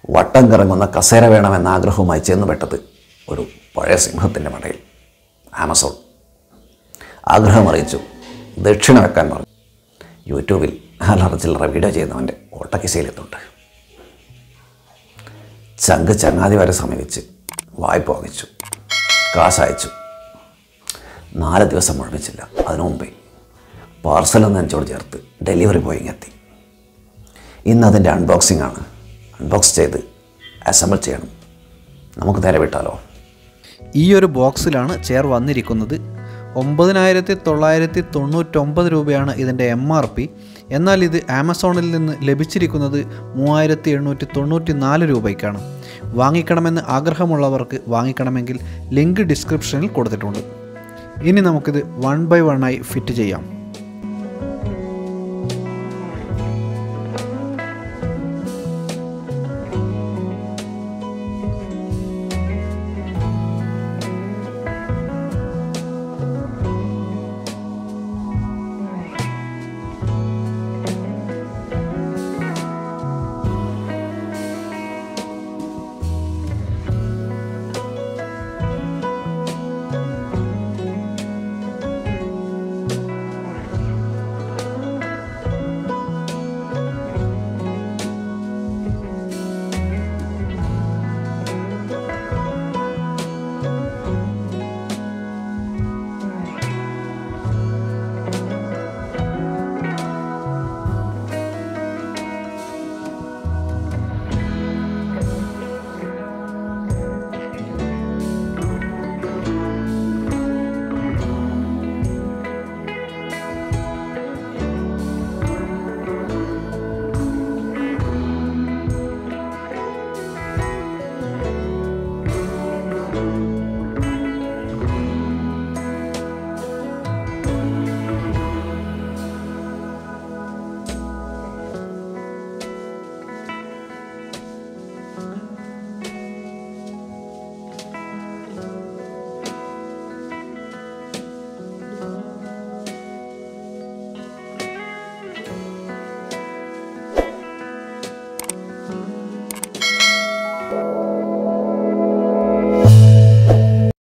വട്ടം കറങ്ങുന്ന കസേര വേണമെന്ന ആഗ്രഹവുമായി ചെന്നുപെട്ടത് ഒരു പഴയ സിംഹത്തിൻ്റെ മടയിൽ ആമസോൺ ആഗ്രഹം അറിയിച്ചു ദക്ഷിണ വെക്കാൻ പറഞ്ഞു യൂട്യൂബിൽ അലറ ചില്ലറ വീഡിയോ ചെയ്യുന്നവൻ്റെ ഓട്ടക്കിസയിലെത്തുണ്ട് ചങ്ക് ചങ്ങാതി വരെ സമീപിച്ച് വായ്പ വാങ്ങിച്ചു കാശ് അയച്ചു നാല് ദിവസം മുഴപ്പിച്ചില്ല അതിനു മുമ്പേ പാർസലൊന്ന് അഞ്ചോട് ചേർത്ത് ഡെലിവറി ബോയ് എത്തി ഇന്ന് അതിൻ്റെ അൺബോക്സിംഗ് ആണ് അൺബോക്സ് ചെയ്ത് അസംബിൾ ചെയ്യണം നമുക്ക് നേരെ വിട്ടാലോ ഈ ഒരു ബോക്സിലാണ് ചെയർ വന്നിരിക്കുന്നത് ഒമ്പതിനായിരത്തി തൊള്ളായിരത്തി തൊണ്ണൂറ്റൊമ്പത് രൂപയാണ് ഇതിൻ്റെ എം ആർ പി എന്നാൽ ഇത് ആമസോണിൽ നിന്ന് ലഭിച്ചിരിക്കുന്നത് മൂവായിരത്തി എണ്ണൂറ്റി തൊണ്ണൂറ്റി നാല് രൂപയ്ക്കാണ് വാങ്ങിക്കണമെന്ന് ആഗ്രഹമുള്ളവർക്ക് വാങ്ങിക്കണമെങ്കിൽ ലിങ്ക് ഡിസ്ക്രിപ്ഷനിൽ കൊടുത്തിട്ടുണ്ട് ഇനി നമുക്കിത് വൺ ബൈ വണ്ണായി ഫിറ്റ് ചെയ്യാം